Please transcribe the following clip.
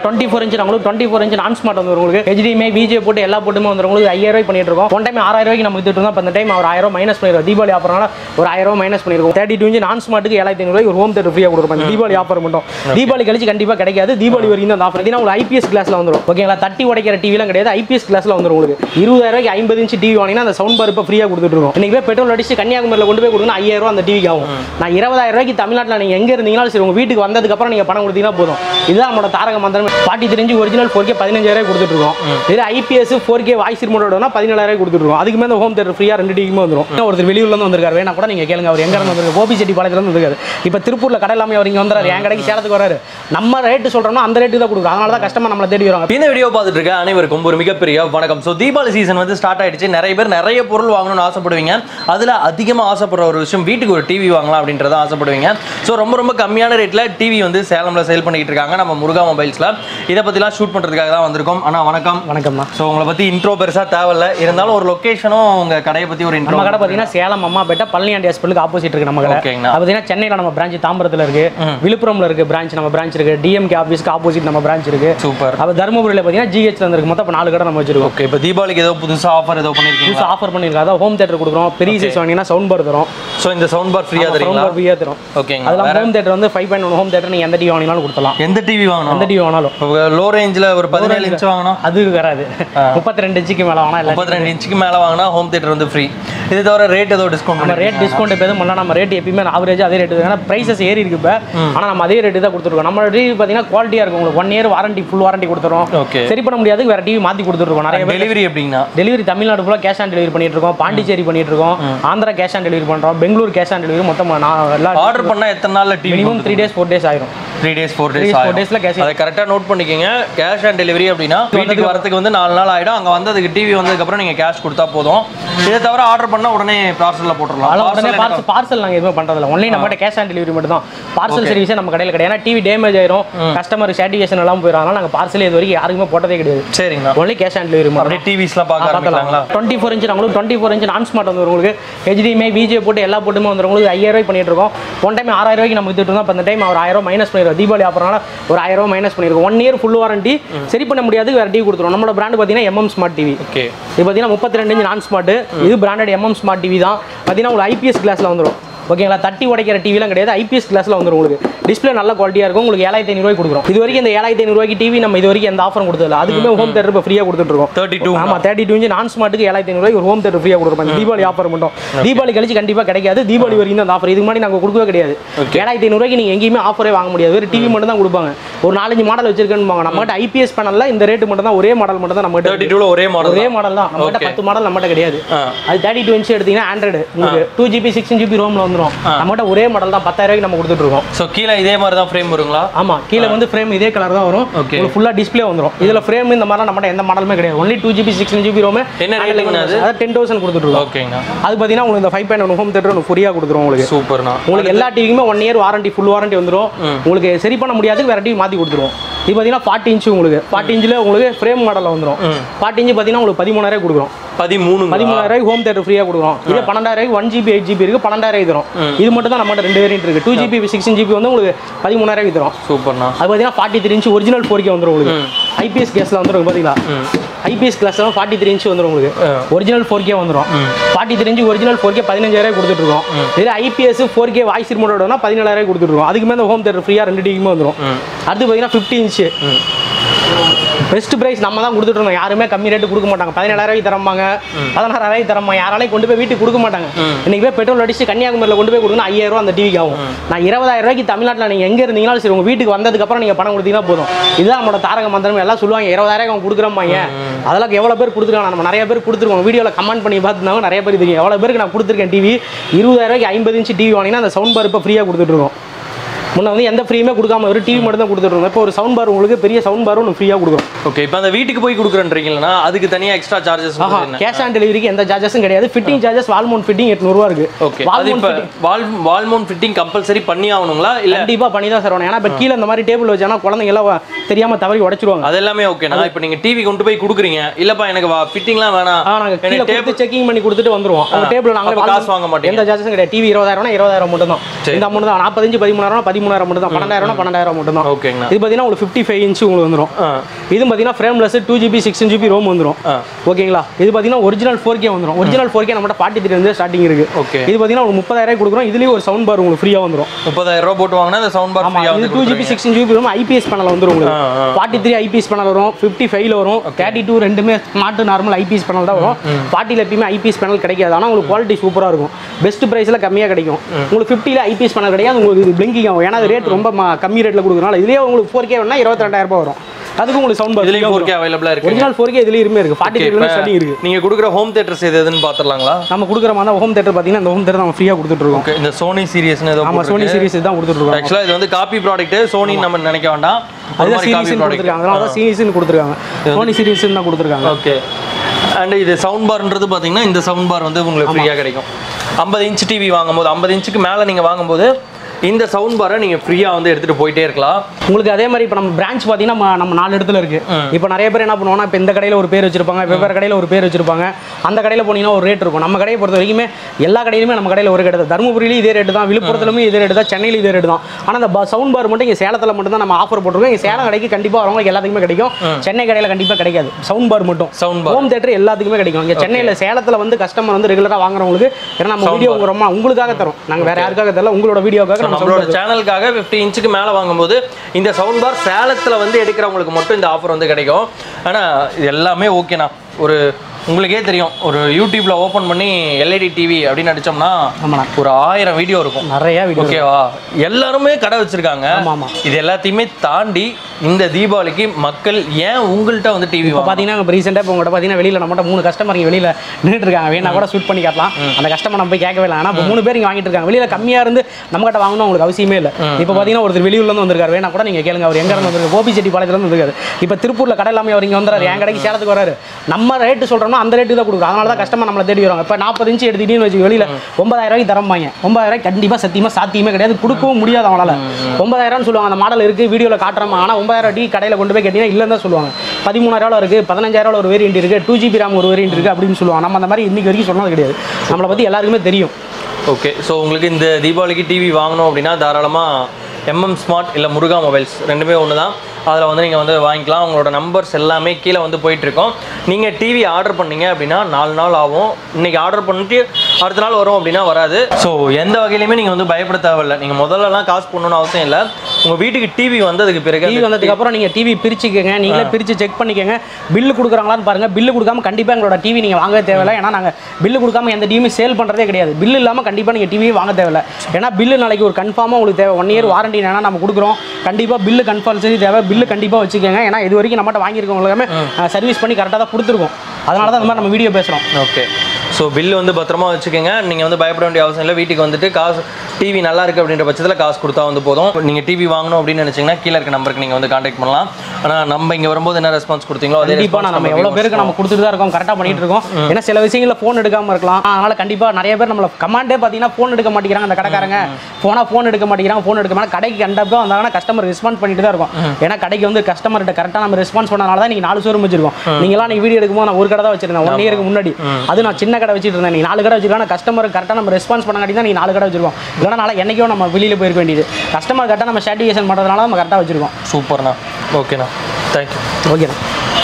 Twenty four inch உங்களுக்கு twenty four inch நான் smart வந்து உங்களுக்கு HDMI விஜே போட்டு எல்லா போட்டுமே வந்து உங்களுக்கு ஐயாயிரம் ரூபாய் பண்ணிட்டு இருக்கோம் ஒன் டைம் ஆறாயிரம் ரூபாய்க்கு நம்ம வித்துட்டு இருந்தோம் இப்போ இந்த டைம் ஒரு ஆயிரம் மைனஸ் பண்ணிடுவோம் தீபாவளி ஆஃபர்னால ஒரு ஆயிரம் ரூபாய் மைனஸ் பண்ணிருக்கோம் தேர்ட்டி டூ இன்ச் நான் ஸ்மார்ட்டுக்கு ஏழாயிரத்தி ஐநூறு ஒரு ஹோம் தேட்டர் ஃப்ரீயாக கொடுப்போம் இந்த தீபாவளி ஆஃபர் மட்டும் தீபாவளி கழிச்சு கண்டிப்பாக கிடைக்காது தீபாவளி வரைக்கும் தான் அந்த ஆஃபர் பார்த்தீங்கன்னா உங்களுக்கு ஐபிஎஸ் கிளாஸ்ல வந்துடும் ஓகேங்களா தட்டி உடைக்கிற டிவிலாம் கிடையாது ஐபிஎஸ் கிளாஸ்ல வந்துடும் உங்களுக்கு இருபதாயிரம் ரூபாய்க்கு ஐம்பது இன்ச் டிவி வாங்கினா அந்த சவுண்ட் பார் இப்போ ஃப்ரீயாக கொடுத்துட்டு இருக்கோம் இன்னைக்கு போய் பெட்ரோல் அடிச்சு கன்னியாகுமரியில் கொண்டு போய் கொடுக்கணும் ஐயாயிரம் ரூபா அந்த டிவிக்கு ஆகும் நான் இருபதாயிரம் ரூபாய்க்கு தமிழ்நாட்டில் நீங்கள் எங்கே இருந்தீங்கனாலும் சரி உங்கள் வீட்டுக்கு வந்ததுக்கப்புறம் நீங்கள் பணம் கொடுத்தீங்கன்னா போதும் இதுதான் நம்மளோட தாரக மந்திரம் பாட்டி தெரிஞ்சு ஒரிஜினல் ஃபோர் கே பதினஞ்சாயிரம் கொடுத்துட்டு இருக்கோம் இது ஐபிஎஸ் ஃபோர் கே வாய்ஸ் ரிமோட்டோட பதினேழாயிரம் கொடுத்துட்டு இருக்கோம் அதுக்கு மேலே ஹோம் தேட்டர் ஃப்ரீயாக ரெண்டு டிவிக்குமே வந்துடும் இன்னும் ஒருத்தர் வெளியூர்ல இருந்து வந்திருக்காரு வேணா கூட நீங்கள் கேளுங்க அவர் எங்க இருந்து வந்திருக்காரு கோபி செட்டி பாளையத்துல இருந்து வந்திருக்காரு இப்போ திருப்பூர்ல கடை இல்லாமல் அவர் இங்கே வந்துறாரு என் கடைக்கு சேலத்துக்கு வராரு நம்ம ரேட்டு சொல்றோம்னா அந்த ரேட்டு தான் கொடுக்குறோம் அதனால தான் கஸ்டமர் நம்மளை தேடி வராங்க இந்த வீடியோ பார்த்துட்டு இருக்க அனைவருக்கும் ஒரு மிகப்பெரிய வணக்கம் ஸோ தீபாவளி சீசன் வந்து ஸ்டார்ட் ஆயிடுச்சு நிறைய பேர் நிறைய பொருள் வாங்கணும்னு ஆசைப்படுவீங்க அதில் அதிகமாக ஆசைப்படுற ஒரு விஷயம் வீட்டுக்கு ஒரு டிவி வாங்கலாம் அப்படின்றத ஆசைப்படுவீங்க ஸோ ரொம்ப ரொம்ப கம்மியான ரேட்டில் டிவி வந்து சேலமில் சேல் பண்ணிட்டு இருக்காங்க நம்ம முருகா மொபைல்ஸில் இதை பற்றிலாம் ஷூட் பண்ணுறதுக்காக தான் வந்திருக்கோம் அண்ணா வணக்கம் வணக்கம்ண்ணா ஸோ உங்களை பற்றி இன்ட்ரோ பெருசாக தேவையில்ல இருந்தாலும் ஒரு லொக்கேஷனும் உங்கள் கடையை பற்றி ஒரு இன்ட்ரோ நம்ம கடை பார்த்தீங்கன்னா சேலம் அம்மாப்பேட்டை பழனியாண்டி ஹாஸ்பிட்டலுக்கு ஆப்போசிட் இருக்கு நம்ம கடை ஓகேங்கண்ணா. அது பார்த்தீங்கன்னா சென்னையில் நம்ம பிரான்ச் தாம்பரத்தில் இருக்கு விழுப்புரம்ல இருக்கு பிரான்ச் நம்ம பிரான்ச் இருக்கு டிஎம்கே ஆஃபீஸ்க்கு ஆப்போசிட் நம்ம பிரான்ச் இருக்கு சூப்பர் அப்போ தருமபுரியில் பார்த்தீங்கன்னா ஜிஹெச்ல இருக்கு மொத்தம் இப்போ நாலு கடை நம்ம வச்சிருக்கோம் ஓகே இப்போ தீபாவளிக்கு ஏதோ புதுசாக ஆஃபர் ஏதோ பண்ணியிருக்கீங்களா புதுசாக ஆஃபர் பண்ணியிருக்காங்க அதான் ஹோம் தேட்டர் கொடுக்குறோம் பெரிய சைஸ் வாங்கினீங்கன்னா சவுண்ட் பார் தரும் ஸோ இந்த சவுண்ட் பார் ஃப்ரீயாக சவுண்ட் தரீங்களா பார் ஃப்ரீயாக தரும் ஓகேங்க அதெல்லாம் வேற ஹோம் தேட்டர் வந்து five point one home theatre நீங்கள் எந்த டிவி வாங்கினாலும் கொடுத்தலாம் எந்த டிவி எந்த வாங்கணும் டிவி வாங்கினாலும் லோ ரேஞ்சில் ஒரு பதினேழு இன்ச் வாங்கணும் அது வராது முப்பத்தி ரெண்டு இன்ச்சுக்கு மேலே வாங்கினா இல்லை முப்பத்தி ரெண்டு இன்ச்சுக்கு மேலே வாங்கினா ஹோம் தியேட்டர் வந்து ஃப்ரீ இது தவிர ரேட் ஏதோ டிஸ்கவுண்ட் நம்ம ரேட் டிஸ்கவுண்ட் இப்போ எதுவும் பண்ணலாம் நம்ம ரேட் எப்பயுமே ஆவரேஜ் அதே ரேட் ஏன்னா ப்ரைஸஸ் ஏறி இருக்கு இப்போ ஆனால் நம்ம அதே ரேட்டு தான் கொடுத்துருக்கோம் நம்ம டிவி பார்த்தீங்கன்னா குவாலிட்டியாக இருக்கும் உங்களுக்கு one year warranty full warranty கொடுத்துரும் ஓகே சரி பண்ண முடியாது வேற டிவி மாற்றி கொடுத்துருக்கோம் நிறைய பேர் டெலிவரி எப்படிங்கண்ணா டெலிவரி தமிழ்நாடு ஃபுல்லாக கேஷ் ஆன் டெலிவரி பண்ணிட்டு இருக்கோம் பாண்டிச்சேரி பண்ணிட்டு இருக்கோம் ஆந்திரா கேஷ் ஆன் டெலிவரி பண்ணுறோம் பெங்களூர் கேஷ் ஆன் டெலிவரி மொத்தம் நான் எல்லாம் ஆர்டர் பண்ணா எத்தனை நாள்ல TV minimum three days four days ஆயிரும் three days four three days four டேஸில் கேஷ் அதை கரெக்டாக நோட் பண்ணிக்கோங்க கேஷ் ஆன் டெலிவரி அப்படின்னா வீட்டுக்கு வரதுக்கு வந்து நாலு நாள் ஆயிடும் அங்கே வந்து அதுக்கு டிவி வந்ததுக்கப்புறம் நீங்கள் கேஷ் கொடுத்தா போதும் இதை தவிர ஆர்டர் பண்ணால் உடனே பார்சலில் போட்டுடலாம் அதெல்லாம் உடனே Parcel பார்சல் பார்சல் நாங்கள் எதுவுமே பண்ணுறதில்ல ஒன்லி நம்மகிட்ட கேஷ் ஆன் டெலிவரி மட்டும் தான் பார்சல் சர்வீஸே நம்ம கடையில் கிடையாது ஏன்னா டிவி டேமேஜ் ஆயிரும் கஸ்டமர் சாட்டிஃபிகேஷன் எல்லாம் போயிடும் அதனால நாங்கள் பார்சல் இது வரைக்கும் யாருக்குமே போட்டதே கிடையாது சரிங்கண்ணா ஒன்லி கேஷ் ஆன் டெலிவரி மட்டும் அப்படியே டிவிஸ்லாம் பார்க்க ஆரம்பிக்கலாங்களா டுவெண்ட்டி ஃபோர் இன்ச் உங்களுக்கு டுவெண்ட்டி ஃபோர் இன்ச் நான் ஸ்மார்ட் வந்து உங்களுக்கு HDMI விஜே போட்டு எல்லா போட்டுமே வந்து உங்களுக்கு ஐயாயிரம் ரூபாய் பண்ணிட்டு இருக்கோம் ஒன் டைம் ஆறாயிரம் ரூபாய்க்கு நம்ம வித்துட்டு இருந்தோம் இப்போ இந்த டைம் ஒரு ஆயிரம் மைனஸ் பண்ணிடுவோம் தீபாவளி ஆஃபர்னால ஒரு ஆயிரம் ரூபாய் மைனஸ் பண்ணிருக்கோம் ஒன் இயர் ஃபுல் வாரண்டி சரி பண்ண முடியாது வேற டிவி கொடுத்துருவோம் நம்மளோட பிராண்ட் பார்த்தீங்கன்னா எம்எம் ஸ்மார்ட் டிவி ஓகே இது பார்த்தீங்கன்னா முப்பத்தி ரெண்டு இன்ச் நான் ஸ்மார்ட் இது பிராண்டட் எம்எம் ஸ்மார்ட் டிவி தான் பார்த்தீங்கன்னா உங்களுக்கு ஐபிஎஸ் கிளாஸ்ல வந்துடும் ஓகேங்களா தட்டி உடைக்கிற டிவிலாம் கிடையாது ஐபிஎஸ் கிளாஸ்ல வந்துடும் உங்களுக்கு டிஸ்பிளே நல்ல குவாலிட்டியாக இருக்கும் உங்களுக்கு ஏழாயிரத்தி ஐநூறுவாய் கொடுக்குறோம் இது வரைக்கும் இந்த ஏழாயிரத்தி ஐநூறுவாய்க்கு டிவி நம்ம இது வரைக்கும் எந்த ஆஃபரும் கொடுத்ததில்ல அதுக்குமே ஹோம் தேட்டர் இப்போ ஃப்ரீயாக கொடுத்துட்டு இருக்கோம் தேர்ட்டி டூ ஆமா தேர்ட்டி டூ இன்ச் நான் ஸ்மார்ட்டுக்கு ஏழாயிரத்தி ஐநூறுவாய்க்கு ஒரு ஹோம் தேட்டர் ஃப்ரீயாக கொடுக்குறோம் இந்த தீபாவளி ஆஃபர் மட்டும் தீபாவளி கழிச்சு கண்டிப்பாக கிடைக்காது தீபாவளி வரைக்கும் தான் அந்த ஆஃபர் இதுக்கு முன்னாடி நாங்கள் கொடுக்கவே கிடையாது ஏழாயிரத்தி ஐநூறுவாய்க்கு நீங்கள் எங்கேயுமே ஆஃபரே வாங்க முடியாது ஒரு டிவி மட்டும் தான் கொடுப்பாங்க ஒரு நாலஞ்சு மாடல் வச்சிருக்கேன்னு நம்மகிட்ட ஐபிஎஸ் பேனல்ல இந்த ரேட்டு மட்டும் தான் ஒரே மாடல் மட்டும் தான் நம்ம தேர்ட்டி டூவில் ஒரே மாடல் ஒரே மாடல் தான் நம்மகிட்ட Okay. பத்து மாடல் நம்மகிட்ட கிடையாது ஆ அது தேர்ட்டி டூ இன்ச் எடுத்தீங்கன்னா ஆண்ட்ராய்டு உங்களுக்கு டூ ஜிபி சிக்ஸ் ஜிபி ரோம்ல வந்துடும் நம்மகிட்ட ஒரே மாடல் தான் பத்தாயிரம் ரூபாய்க்கு நம்ம கொடுத்துட்டு இருக்கோம் ஸோ கீழே இதே மாதிரி தான் ஃப்ரேம் வருங்களா ஆமா கீழே வந்து ஃப்ரேம் இதே கலர் தான் வரும் Okay. உங்களுக்கு ஃபுல்லா டிஸ்ப்ளே வந்துரும் இதுல ஃப்ரேம் இந்த மாதிரிலாம் நம்மகிட்ட எந்த மாடலுமே கிடையாது only two GB six GB ROM என்ன ரேட்டுங்கண்ணா அது? அதாவது டென் தௌசண்ட் கொடுத்துட்டு இருக்கோம் ஓகேங்கண்ணா அது பார்த்தீங்கன்னா உங்களுக்கு இந்த five point one home theatre ஒன்று ஃப்ரீயாக கொடுத்துருவோம் உங்களுக்கு சூப்பர்ண்ணா உங்களுக்கு எல்லா டிவிக்குமே one year warranty full warranty வந்துடும் உங்களுக்கு சரி பண்ண முடியாது வேற டிவி மாற்றி கொடுத்துருவோம் இது பார்த்தீங்கன்னா ஃபார்ட்டி இன்ச் உங்களுக்கு ஃபார்ட்டி இன்ச்சில் உங்களுக்கு ஃப்ரேம் மாடலில் வந்துடும் ஃபார்ட்டி இன்ச் பார்த்தீங்கன்னா உங்களுக்கு பதிமூணாயிரம் கொடுக்குறோம் பதிமூணு பதிமூணாயிரம் ஹோம் தேட்டர் ஃப்ரீயாக கொடுக்குறோம் இதே பன்னெண்டாயிரம் ஒன் ஜிபி எயிட் ஜிபி இருக்கு பன்னெண்டாயிரம் தரும் இது மட்டும் தான் நம்மகிட்ட ரெண்டு வேரியன்ட் இருக்கு டூ ஜிபி சிக்ஸ்டின் ஜிபி வந்து உங்களுக்கு பதிமூணாயிரம் தரும் சூப்பர்ண்ணா அது பார்த்தீங்கன்னா forty three inch original four K வந்துடும் உங்களுக்கு ஐபிஎஸ் கேஸில் வந்துடும் பார்த்தீங்களா ஐபிஎஸ் கிளாஸ்லாம் ஃபார்ட்டி த்ரீ இன்ச் வந்துடும் உங்களுக்கு ஒரிஜினல் ஃபோர் கே வந்துடும் forty three inch original four K பதினஞ்சாயிரம் கொடுத்துட்டு இருக்கோம் இதில் ஐபிஎஸ் ஃபோர் கே வாய்ஸ் ரிமோட்டோட பதினேழாயிரம் கொடுத்துட்டு இருக்கோம் அதுக்கு மேலே ஹோம் தேட்டர் ஃப்ரீயாக ரெண்டு டிவியுமே வந்துடும் அடுத்து பார்த்தீங்கன்னா ஃபிஃப்டி இன்ச்சு பெஸ்ட் பிரைஸ் நம்ம தான் கொடுத்துட்டு இருந்தோம் யாருமே கம்மி ரேட்டு கொடுக்க மாட்டாங்க பதினேழாயிரம் தரமாங்க பதினாறாயிரம் தரமா யாராலையும் கொண்டு போய் வீட்டுக்கு கொடுக்க மாட்டாங்க இன்னைக்கு போய் பெட்ரோல் அடிச்சு கன்னியாகுமரியில் கொண்டு போய் கொடுக்கணும் ஐயாயிரம் ரூபா அந்த டிவிக்கு ஆகும் நான் இருபதாயிரம் ரூபாய்க்கு தமிழ்நாட்டில் நீங்கள் எங்கே இருந்தீங்கனாலும் சரி உங்கள் வீட்டுக்கு வந்ததுக்கப்புறம் நீங்கள் பணம் கொடுத்தீங்கன்னா போதும் இதுதான் நம்மளோட தாரக மந்திரம் எல்லாம் சொல்லுவாங்க இருபதாயிரம் அவன் கொடுக்குறோம்பாங்க அதெல்லாம் எவ்வளோ பேர் கொடுத்துருக்காங்க நம்ம நிறைய பேர் கொடுத்துருக்கோம் வீடியோவில் கமெண்ட் பண்ணி பார்த்துருந்தாங்க நிறைய பேர் இதுக்கு எவ்வளோ பேருக்கு நான் கொடுத்துருக்கேன் டிவி இருபதாயிரம் ரூபாய்க்கு ஐம்பது இன்ச் டிவி வாங்கினா அந்த சவுண்ட் பார் இப்போ ஃப்ரீயாக கொடுத்துட்டு இருக்கோம் முன்ன வந்து எந்த ஃப்ரீயுமே கொடுக்காம ஒரு டிவி மட்டும் தான் கொடுத்துட்டு இருந்தோம் இப்போ ஒரு சவுண்ட் பார் உங்களுக்கு பெரிய சவுண்ட் பார் ஒன்று ஃப்ரீயாக கொடுக்குறோம் ஓகே இப்போ அந்த வீட்டுக்கு போய் கொடுக்குறேன்றீங்களா அதுக்கு தனியாக எக்ஸ்ட்ரா சார்ஜஸ் ஆஹா கேஷ் ஆன் டெலிவரிக்கு எந்த சார்ஜஸும் கிடையாது ஃபிட்டிங் சார்ஜஸ் வால்மோன் ஃபிட்டிங் எட்நூறுவா இருக்கு ஓகே அது வால்மோன் இப்போ வால் வால்மோன் ஃபிட்டிங் கம்பல்சரி பண்ணி ஆகணுங்களா இல்லை கண்டிப்பா பண்ணி தான் சார் ஏன்னா இப்போ கீழே இந்த மாதிரி டேபிள் வச்சானா குழந்தைங்க எல்லாம் தெரியாம தவறி உடைச்சிருவாங்க அது எல்லாமே ஓகேண்ணா இப்போ நீங்கள் டிவி கொண்டு போய் கொடுக்குறீங்க இல்லைப்பா எனக்கு ஃபிட்டிங்லாம் வேணாம் ஆ நாங்க கீழே எனக்கு கொடுத்து செக்கிங் பண்ணி கொடுத்துட்டு வந்துருவோம் அவங்க டேபிள் நாங்களே அப்ப வால்மோன் காசு வாங்க மாட்டீங்க எந்த சார்ஜஸும் கிடையாது டிவி இருபதாயிரம் இருபதாயிரம் மட்டும் தான் இந்த அமௌண்ட் தான் நாற்பத்தஞ்சு பதிமூணாயிரம் பதிமூணு பதிமூணாயிரம் மட்டும் தான் பன்னெண்டாயிரம் பன்னெண்டாயிரம் மட்டும் தான் ஓகேங்கண்ணா இது பார்த்தீங்கன்னா உங்களுக்கு ஃபிஃப்டி ஃபைவ் இன்ச்சு உங்களுக்கு வந்துடும் ஆ இது பார்த்தீங்கன்னா frameless two GB sixteen GB ROM வந்துடும் ஆ ஓகேங்களா இது பார்த்தீங்கன்னா ஒரிஜினல் ஃபோர் கே வந்துடும் ஒரிஜினல் ஃபோர் கே நம்மகிட்ட ஃபார்ட்டி த்ரீ வந்து ஸ்டார்டிங் இருக்கு ஓகே இது பார்த்தீங்கன்னா ஒரு முப்பதாயிரம் கொடுக்குறோம் இதுலேயும் ஒரு சவுண்ட் பார் உங்களுக்கு ஃப்ரீயாக வந்துடும் முப்பதாயிரம் ரூபா போட்டு வாங்கினா இந்த சவுண்ட் பார் ஆமா ஃப்ரீயாக இது வந்து டூ ஜிபி சிக்ஸ்டின் ஜிபி வரும் ஐபிஎஸ் பேனல் வந்துடும் உங்களுக்கு ஆ, ஆ. ஃபார்ட்டி த்ரீ ஐபிஎஸ் பேனல் வரும் ஃபிஃப்டி ஃபைவ்ல வரும் தேர்ட்டி டூ ரெண்டுமே ஸ்மார்ட் நார்மல் ஐபிஎஸ் பேனல் தான் வரும் ஃபார்ட்டியில் எப்பயுமே ஐபிஎஸ் பேனல் கிடைக்காது ஆனால் உங்களுக்கு குவாலிட்டி சூப்பராக இருக்கும் பெஸ்ட் ப்ரைஸில் கம்மியாக கிடைக்கும் உங்களுக்கு ஃபிஃப்டியில் ஐபிஎஸ் பேனல் கிடையாது உங்களுக்கு இது பிளிங்கிங் ஆகும் ஏன்னா ரேட் ரொம்ப ம- கம்மி ரேட்டில் கொடுக்குறனால இதுலேயே உங்களுக்கு ஃபோர் கே வேணா இருபத்தி ரெண்டாயிரம் ரூபாய் வரும் அதுக்கு உங்களுக்கு சவுண்ட் பார் இதுலேயும் ஃபோர் கே அவைலபிளாக இருக்கு ஒரிஜினல் ஃபோர் கே இதுலேயும் இருமே இருக்கு ஃபார்ட்டி த்ரீ ஸ்டார்டிங் இருக்கு நீங்க கொடுக்குற ஹோம் தேட்டர்ஸ் எது எதுன்னு பார்த்துடலாங்களா நம்ம கொடுக்குற மாதிரி ஹோம் தேட்டர் பார்த்தீங்கன்னா இந்த ஹோம் தேட்டர் நம்ம ஃப்ரீயாக கொடுத்துட்ருக்கோம் ஓகே இந்த சோனி சீரியஸ்னு ஏதோ ஆமாம் சோனி சீரிஸ் தான் கொடுத்துட்ருக்கோம் ஆக்சுவலாக இது வந்து காப்பி ப்ராடக்ட் சோனி நம்ம நினைக்க வேண்டாம் ஒரு அதுதான் மாதிரி காப்பி சீரிஸ்னு ப்ராடக்ட் கொடுத்துருக்காங்க அதனால தான் சீரிஸ்னு கொடுத்துருக்காங்க சோனி சீரிஸ்னு தான் கொடுத்துருக்காங்க ஓகே அண்ட் இது சவுண்ட் பார்ன்றது பார்த்தீங்கன்னா இந்த சவுண்ட் பார் வந்து உங்களுக்கு ஃப்ரீயாக கிடைக்கும் ஐம்பது இன்ச் டிவி வாங்கும்போது ஐம்பது இன்ச்சுக்கு மேலே நீங்கள் வாங்கும்போது இந்த சவுண்ட் பாரை நீங்கள் ஃப்ரீயாக வந்து எடுத்துகிட்டு போயிட்டே இருக்கலாம் உங்களுக்கு அதே மாதிரி இப்போ நம்ம பிரான்ச் பார்த்தீங்கன்னா நம்ம- நம்ம நாலு இடத்துல இருக்கு இப்போ நிறைய பேர் என்ன பண்ணுவாங்கன்னா இப்போ இந்த கடையில் ஒரு பேர் வச்சிருப்பாங்க வெவ்வேறு கடையில் ஒரு பேர் வச்சிருப்பாங்க அந்த கடையில் போனீங்கன்னா ஒரு ரேட் இருக்கும் நம்ம கடையை பொறுத்த வரைக்குமே எல்லா கடையிலுமே நம்ம கடையில் ஒரு கடை தான் தருமபுரியிலும் இதே ரேட்டு தான் விழுப்புரத்துலையும் இதே ரேட்டு தான் சென்னையிலும் இதே ரேட்டு தான் ஆனால் அந்த சவுண்ட் பார் மட்டும் இங்கே சேலத்தில் மட்டும் தான் நம்ம ஆஃபர் போட்டிருக்கோம் இங்கே சேலம் கடைக்கு கண்டிப்பாக வரவங்களுக்கு எல்லாத்துக்குமே கிடைக்கும் சென்னை கடையில் கண்டிப்பாக கிடைக்காது சவுண்ட் பார் மட்டும் சவுண்ட் பார் ஹோம் தேட்டர் எல்லாத்துக்குமே கிடைக்கும் இங்கே சென்னையில் சேலத்தில் வந்து கஸ்டமர் வந்து ரெகுலராக வாங்குறவங்களுக்கு ஏன்னா நம்ம வீடியோ ரொம்ப உங்களுக்காக தரோம் நாங்கள் வேற யாருக்காக தரல உங்களோட வீடியோக்காக நம்ம sound நம்மளோட சேனலுக்காக ஃபிஃப்டி இன்ச்சுக்கு மேலே வாங்கும்போது இந்த சவுண்ட் பார் சேலத்தில் வந்து எடுக்கிறவங்களுக்கு மட்டும் இந்த ஆஃபர் வந்து கிடைக்கும் ஆனால் இது எல்லாமே ஓகேண்ணா ஒரு உங்களுக்கே தெரியும் ஒரு யூடியூப்ல ஓப்பன் பண்ணி எல்இடி டிவி அப்படின்னு அடிச்சோம்னா ஆமாண்ணா ஒரு ஆயிரம் வீடியோ இருக்கும் நிறைய வீடியோ ஓகேவா எல்லாருமே கடை வச்சிருக்காங்க ஆமா, ஆமா. இது எல்லாத்தையுமே தாண்டி இந்த தீபாவளிக்கு மக்கள் ஏன் உங்கள்கிட்ட வந்து டிவி இப்போ பார்த்தீங்கன்னா இப்போ ரீசெண்டாக இப்போ உங்கள்கிட்ட பார்த்தீங்கன்னா வெளியில் நம்மகிட்ட மூணு கஸ்டமர் இங்கே வெளியில் நின்றுட்டு இருக்காங்க வேணா கூட ஷூட் பண்ணி காட்டலாம் அந்த கஸ்டமர் நம்ம போய் கேட்கவே இல்லை ஆனால் இப்போ மூணு பேர் இங்கே வாங்கிட்டு இருக்காங்க வெளியில் கம்மியாக இருந்து நம்மகிட்ட வாங்கணும் உங்களுக்கு அவசியமே இல்லை இப்போ பார்த்தீங்கன்னா ஒருத்தர் வெளியூர்லேருந்து வந்திருக்காரு வேணா கூட நீங்கள் கேளுங்க அவர் எங்க இருந்து வந்திருக்காரு கோபி செட்டி பாளையத்துலேருந்து வந்திருக்காரு இப்போ திருப்பூரில் கடை இல்லாமல் அவர் இங்கே வந்துறாரு என் கடைக்கு சேலத்துக்கு வராரு நம்ம ரேட்டு சொல்கிறோம்னா அந்த ரேட்டு தான் கொடுக்குறோம் அதனால தான் கஸ்டமர் நம்மளை தேடி வராங்க இப்போ நாற்பது இன்ச்சு எடுத்துக்கிட்டீங்கன்னு வச்சு வெளியில் ஒன்பதாயிரம் ரூபாய்க்கு தரம்பாங்க ஒன்பதாயிரம் ரூபாய் கண்டிப்பாக சத்தியமாக சாத்தியமே கிடையாது கொடுக்கவும் முடியாது அவனால ஒன்பதாயிரம்னு சொல்லுவாங்க அந்த மாடல் இருக்குது வீடியோவில் காட்டுறோம் ஆனால் ஒன்பதாயிரம் டீ கடையில் கொண்டு போய் கேட்டிங்கன்னா இல்லைன்னு தான் சொல்லுவாங்க பதிமூணாயிரம் இருக்குது பதினஞ்சாயிரம் ஒரு வேரியன்ட் இருக்குது டூ ஜிபி ரேம் ஒரு வேரியன்ட் இருக்குது அப்படின்னு சொல்லுவாங்க நம்ம அந்த மாதிரி இன்னைக்கு வரைக்கும் சொன்னது கிடையாது நம்மளை பற்றி எல்லாருக்குமே தெரியும் ஓகே ஸோ உங்களுக்கு இந்த தீபாவளிக்கு டிவி வாங்கணும் அப்படின்னா தாராளமாக எம்எம் ஸ்மார்ட் இல்லை முருகா மொபைல்ஸ் ரெண்டுமே ஒன்று தான் அதில் வந்து நீங்கள் வந்து வாங்கிக்கலாம் உங்களோட நம்பர்ஸ் எல்லாமே கீழே வந்து போயிட்டுருக்கோம் நீங்கள் டிவி ஆர்டர் பண்ணீங்க அப்படின்னா நாலு நாள் ஆகும் இன்னைக்கு ஆர்டர் பண்ணிட்டு அடுத்த நாள் வரும் அப்படின்னா வராது ஸோ எந்த வகையிலையுமே நீங்கள் வந்து பயப்பட தேவையில்லை நீங்கள் முதல்லலாம் காசு பண்ணணும்னு அவசியம் இல்லை உங்கள் வீட்டுக்கு டிவி வந்ததுக்கு பிறகு டிவி வந்ததுக்கு அப்புறம் நீங்கள் டிவி பிரிச்சுக்கங்க நீங்களே பிரித்து செக் பண்ணிக்கங்க பில்லு கொடுக்குறாங்களான்னு பாருங்க பில்லு கொடுக்காம கண்டிப்பாக எங்களோட டிவி நீங்கள் வாங்க தேவையில்லை ஏன்னா நாங்கள் பில்லு கொடுக்காம எந்த டிவியும் சேல் பண்ணுறதே கிடையாது பில்லு இல்லாமல் கண்டிப்பாக நீங்கள் டிவி வாங்க தேவையில்லை ஏன்னா பில்லு நாளைக்கு ஒரு கன்ஃபார்மாக உங்களுக்கு தேவை ஒன் இயர் வாரண்டி என்னன்னா நம்ம கொடுக்குறோம் கண்டிப்பாக பில்லு கன்ஃபல்சரி தேவை பில்லு கண்டிப்பாக வச்சுக்கோங்க ஏன்னா இது வரைக்கும் நம்மகிட்ட வாங்கியிருக்கவங்களுமே சர்வீஸ் பண்ணி கரெக்டாக தான் கொடுத்துருக்கோம் அதனால தான் இந்த மாதிரி நம்ம வீடியோ பேசுகிறோம் ஓகே ஸோ பில்லு வந்து பத்திரமா வச்சுக்கோங்க நீங்கள் வந்து பயப்பட வேண்டிய அவசியம் இல்லை வீட்டுக்கு வந்துட்டு காசு டிவி நல்லா இருக்குது அப்படின்ற பட்சத்தில் காசு கொடுத்தா வந்து போதும் நீங்கள் டிவி வாங்கணும் அப்படின்னு நினச்சிங்கன்னா கீழே இருக்க நம்பருக்கு நீங்கள் வந்து காண்டாக்ட் பண்ணலாம் ஆனால் நம்ம இங்கே வரும்போது என்ன ரெஸ்பான்ஸ் கொடுத்தீங்களோ அதே கண்டிப்பா response நம்ம நம்ம எவ்வளோ பேருக்கு நம்ம கொடுத்துட்டு தான் இருக்கோம் கரெக்டாக பண்ணிட்டு இருக்கோம் ஏன்னா சில விஷயங்களில் ஃபோன் எடுக்காம இருக்கலாம் அதனால கண்டிப்பா நிறைய பேர் நம்மள கமாண்டே பார்த்தீங்கன்னா ஃபோன் எடுக்க மாட்டேங்கிறாங்க அந்த கடைக்காரங்க போனால் ஃபோன் எடுக்க மாட்டேங்கிறாங்க ஃபோன் எடுக்க மாட்டேங்க கடைக்கு கண்டிப்பாக வந்தாங்கன்னா கஸ்டமர் ரெஸ்பான்ஸ் பண்ணிட்டு தான் இருக்கும் ஏன்னா கடைக்கு வந்து கஸ்டமர்கிட்ட கரெக்டாக நம்ம ரெஸ்பான்ஸ் பண்ணனால தான் நீங்கள் நாலு ஷோரூம் வச்சிருக்கோம் நீங்களாம் நீங்கள் வீடியோ எடுக்கும்போது நான் ஒரு கடை தான் வச்சிருந்தேன் ஒன் இயருக்கு முன்னாடி அது நான் சின்ன கடை வச்சிட்டு இருந்தேன் நீ நாலு கடை வச்சிருக்கேன் கஸ்டமர் கரெக்டாக நம்ம ரெஸ்பான்ஸ் பண்ணங்காட்டி தான் நீ நாலு கடை வச்சிருக்கோம் இல்லைனா நாளை என்னைக்கோ நம்ம வெளியில் போயிருக்க வேண்டியது கஸ்டமர் கரெக்டாக நம்ம சாட்டிஃபிகேஷன் பண்ணுறதுனால நம்ம கரெக்டாக வச்சிருக்கோம் சூப்பர்ண்ணா ஓகேண்ணா தேங்க்யூ ஓகேண்ணா